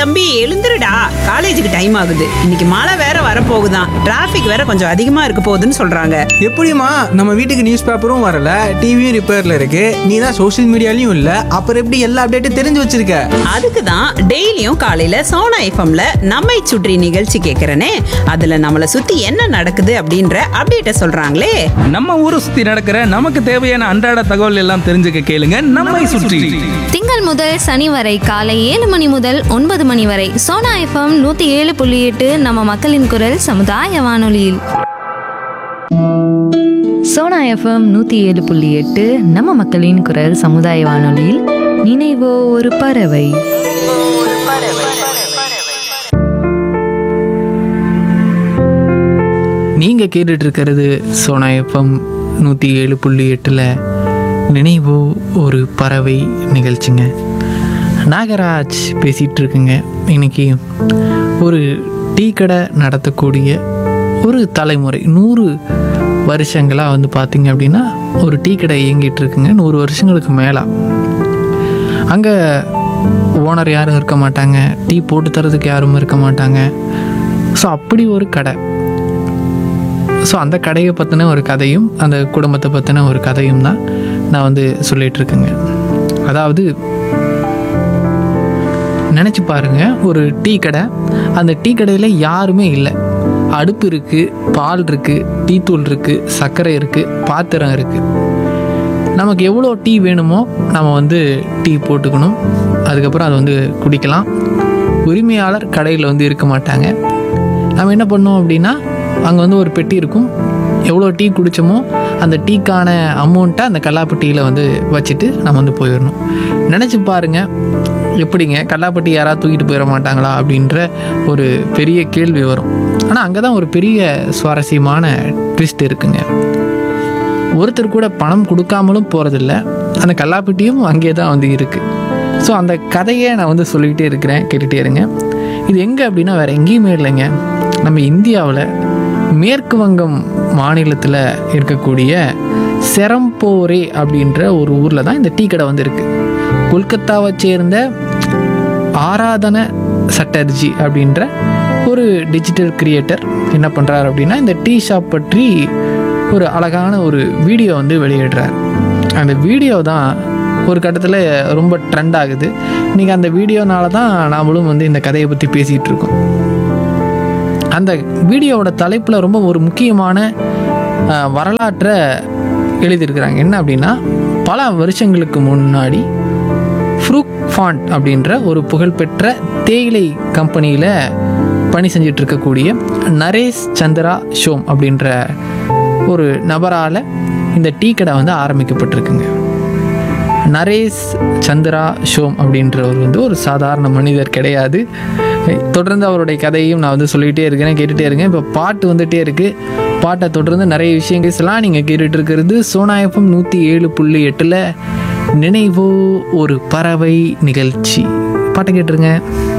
தம்பி எழுந்துருடா காலேஜுக்கு டைம் ஆகுது இன்னைக்கு மழை வேற வரப்போகுதான் டிராஃபிக் வேற கொஞ்சம் அதிகமா இருக்க போகுதுன்னு சொல்றாங்க எப்படிம்மா நம்ம வீட்டுக்கு நியூஸ் பேப்பரும் வரல டிவியும் ரிப்பேர்ல இருக்கு நீ தான் சோஷியல் மீடியாலையும் இல்ல அப்புறம் எப்படி எல்லா அப்டேட்டும் தெரிஞ்சு வச்சிருக்க அதுக்கு தான் டெய்லியும் காலையில சோனா எஃப்எம்ல நம்மை சுற்றி நிகழ்ச்சி கேட்கறனே அதுல நம்மளை சுத்தி என்ன நடக்குது அப்படின்ற அப்டேட்ட சொல்றாங்களே நம்ம ஊரை சுத்தி நடக்கிற நமக்கு தேவையான அன்றாட தகவல் எல்லாம் தெரிஞ்சுக்க கேளுங்க நம்மை சுற்றி திங்கள் முதல் சனி வரை காலை ஏழு மணி முதல் ஒன்பது மணி வரை சோனா எஃப்எம் நூற்றி ஏழு புள்ளி எட்டு நம்ம மக்களின் குரல் சமுதாய வானொலியில் சோனா எஃப்எம் நூற்றி ஏழு புள்ளி எட்டு நம்ம மக்களின் குரல் சமுதாய வானொலியில் நினைவோ ஒரு பறவை நீங்கள் கேட்டுட்டு இருக்கிறது சோனா எஃப்எம் நூற்றி ஏழு புள்ளி எட்டில் நினைவோ ஒரு பறவை நிகழ்ச்சிங்க நாகராஜ் பேசிகிட்டு இருக்குங்க இன்னைக்கு ஒரு டீ கடை நடத்தக்கூடிய ஒரு தலைமுறை நூறு வருஷங்களாக வந்து பார்த்திங்க அப்படின்னா ஒரு டீ கடை இயங்கிட்டு இருக்குங்க நூறு வருஷங்களுக்கு மேலே அங்கே ஓனர் யாரும் இருக்க மாட்டாங்க டீ போட்டு தரதுக்கு யாரும் இருக்க மாட்டாங்க ஸோ அப்படி ஒரு கடை ஸோ அந்த கடையை பற்றின ஒரு கதையும் அந்த குடும்பத்தை பற்றின ஒரு கதையும் தான் நான் வந்து சொல்லிட்டு இருக்கேங்க அதாவது நினச்சி பாருங்க ஒரு டீ கடை அந்த டீ கடையில் யாருமே இல்லை அடுப்பு இருக்குது பால் இருக்குது டீ தூள் இருக்குது சர்க்கரை இருக்குது பாத்திரம் இருக்குது நமக்கு எவ்வளோ டீ வேணுமோ நம்ம வந்து டீ போட்டுக்கணும் அதுக்கப்புறம் அதை வந்து குடிக்கலாம் உரிமையாளர் கடையில் வந்து இருக்க மாட்டாங்க நம்ம என்ன பண்ணோம் அப்படின்னா அங்கே வந்து ஒரு பெட்டி இருக்கும் எவ்வளோ டீ குடித்தோமோ அந்த டீக்கான அமௌண்ட்டை அந்த கல்லாப்பட்டியில் வந்து வச்சுட்டு நம்ம வந்து போயிடணும் நினச்சி பாருங்க எப்படிங்க கல்லாப்பட்டி யாராவது தூக்கிட்டு போயிட மாட்டாங்களா அப்படின்ற ஒரு பெரிய கேள்வி வரும் ஆனால் அங்கே தான் ஒரு பெரிய சுவாரஸ்யமான ட்விஸ்ட் இருக்குங்க ஒருத்தர் கூட பணம் கொடுக்காமலும் போகிறதில்ல அந்த கல்லாப்பட்டியும் அங்கே தான் வந்து இருக்குது ஸோ அந்த கதையை நான் வந்து சொல்லிக்கிட்டே இருக்கிறேன் கேட்டுகிட்டே இருங்க இது எங்கே அப்படின்னா வேறு எங்கேயுமே இல்லைங்க நம்ம இந்தியாவில் மேற்கு வங்கம் மாநிலத்தில் இருக்கக்கூடிய செரம்போரே அப்படின்ற ஒரு ஊரில் தான் இந்த டீ கடை வந்து இருக்குது கொல்கத்தாவை சேர்ந்த ஆராதன சட்டர்ஜி அப்படின்ற ஒரு டிஜிட்டல் கிரியேட்டர் என்ன பண்ணுறாரு அப்படின்னா இந்த டீ ஷாப் பற்றி ஒரு அழகான ஒரு வீடியோ வந்து வெளியிடுறார் அந்த வீடியோ தான் ஒரு கட்டத்தில் ரொம்ப ட்ரெண்ட் ஆகுது இன்றைக்கி அந்த வீடியோனால தான் நாமளும் வந்து இந்த கதையை பற்றி பேசிகிட்டு இருக்கோம் அந்த வீடியோவோட தலைப்பில் ரொம்ப ஒரு முக்கியமான அஹ், வரலாற்றை எழுதியிருக்கிறாங்க என்ன அப்படின்னா பல வருஷங்களுக்கு முன்னாடி ஃப்ரூக் ஃபாண்ட் அப்படின்ற ஒரு புகழ்பெற்ற தேயிலை கம்பெனியில் பணி செஞ்சுட்டு இருக்கக்கூடிய நரேஷ் சந்திரா ஷோம் அப்படின்ற ஒரு நபரால் இந்த டீ கடை வந்து ஆரம்பிக்கப்பட்டிருக்குங்க நரேஷ் சந்திரா ஷோம் அப்படின்றவர் வந்து ஒரு சாதாரண மனிதர் கிடையாது தொடர்ந்து அவருடைய கதையும் நான் வந்து சொல்லிகிட்டே இருக்கிறேன் கேட்டுகிட்டே இருக்கேன் இப்போ பாட்டு வந்துகிட்டே இருக்குது பாட்டை தொடர்ந்து நிறைய விஷயங்கள்லாம் நீங்கள் கேட்டுட்டு இருக்கிறது சோனா எஃப்எம் நூற்றி ஏழு புள்ளி எட்டில் நினைவோ ஒரு பறவை நிகழ்ச்சி பாட்டை கேட்டுருங்க